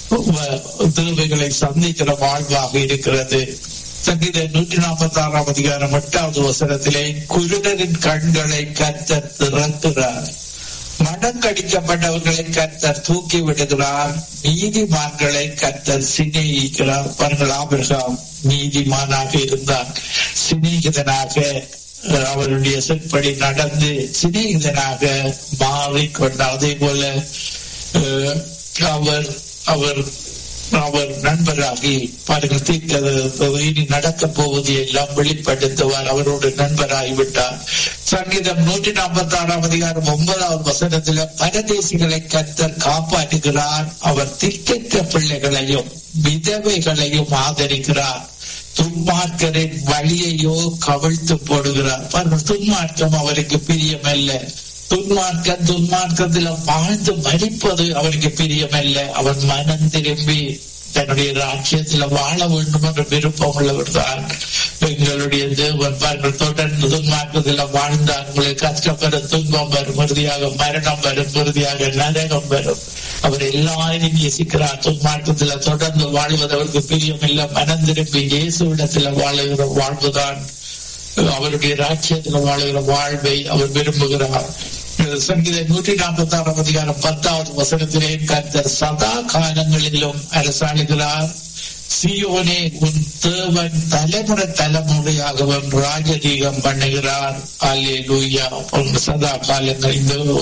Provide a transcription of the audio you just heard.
தேவைகளை சந்திக்கிற வாழ்வாக இருக்கிறது சங்கீத நூற்றி நாற்பத்தி ஆறாம் அதிகாரம் எட்டாவது வசனத்திலே குருடரின் கண்களை கர்த்தர் திறக்கிறார் மடங்கடிக்கப்பட்டவர்களை கர்த்தர் தூக்கி விடுகிறார் நீதிமான்களை கர்த்தர் சிநேகிக்கிறார் பாருங்கள் ஆபிரகாம் நீதிமானாக இருந்தார் சிநேகிதனாக அவருடைய செற்படி நடந்து சிநேகிதனாக மாறிக்கொண்டார் அதே போல அவர் அவர் அவர் நண்பராகி பாருங்கள் தீர்க்க இனி நடக்க போவது எல்லாம் வெளிப்படுத்துவார் அவரோடு நண்பராகிவிட்டார் சங்கீதம் நூற்றி நாற்பத்தி ஆறாம் அதிகாரம் ஒன்பதாவது வசனத்தில் பரதேசிகளை கத்தர் காப்பாற்றுகிறார் அவர் திக்கற்ற பிள்ளைகளையும் விதவைகளையும் ஆதரிக்கிறார் துன்மார்க்கரின் வழியையோ கவிழ்த்து போடுகிறார் பாருங்கள் துன்மார்க்கம் அவருக்கு பிரியமல்ல துன்மார்க்கம் துன்மார்க்கத்தில் வாழ்ந்து மறிப்பது அவருக்கு பிரியமல்ல அவன் மனம் திரும்பி தன்னுடைய ராஜ்யத்துல வாழ வேண்டும் என்ற விருப்பம் உள்ளவர் தான் எங்களுடைய தேவன் பாருங்கள் தொடர்ந்து துன்மார்க்கத்தில் வாழ்ந்தார் உங்களுக்கு கஷ்டப்பெறும் துன்பம் வரும் உறுதியாக மரணம் வரும் உறுதியாக நரகம் வரும் அவர் எல்லாரையும் நேசிக்கிறார் துன்மார்க்கத்துல தொடர்ந்து வாழ்வது அவருக்கு பிரியமில்லை மனம் திரும்பி இயேசுவிடத்துல வாழுகிற வாழ்வுதான் அவருடைய ராஜ்யத்தில் வாழுகிற வாழ்வை அவர் விரும்புகிறார் சங்கீத நூற்றி நாற்பத்தி ஆறாம் அதிகாரம் பத்தாவது வசனத்திலே கர்த்தர் சதா காலங்களிலும் அரசாளுகிறார் சியோனே உன் தேவன் தலைமுறை தலைமுறையாகவும் ராஜதீகம் பண்ணுகிறார் அலே லூயா சதா காலங்கள் இந்த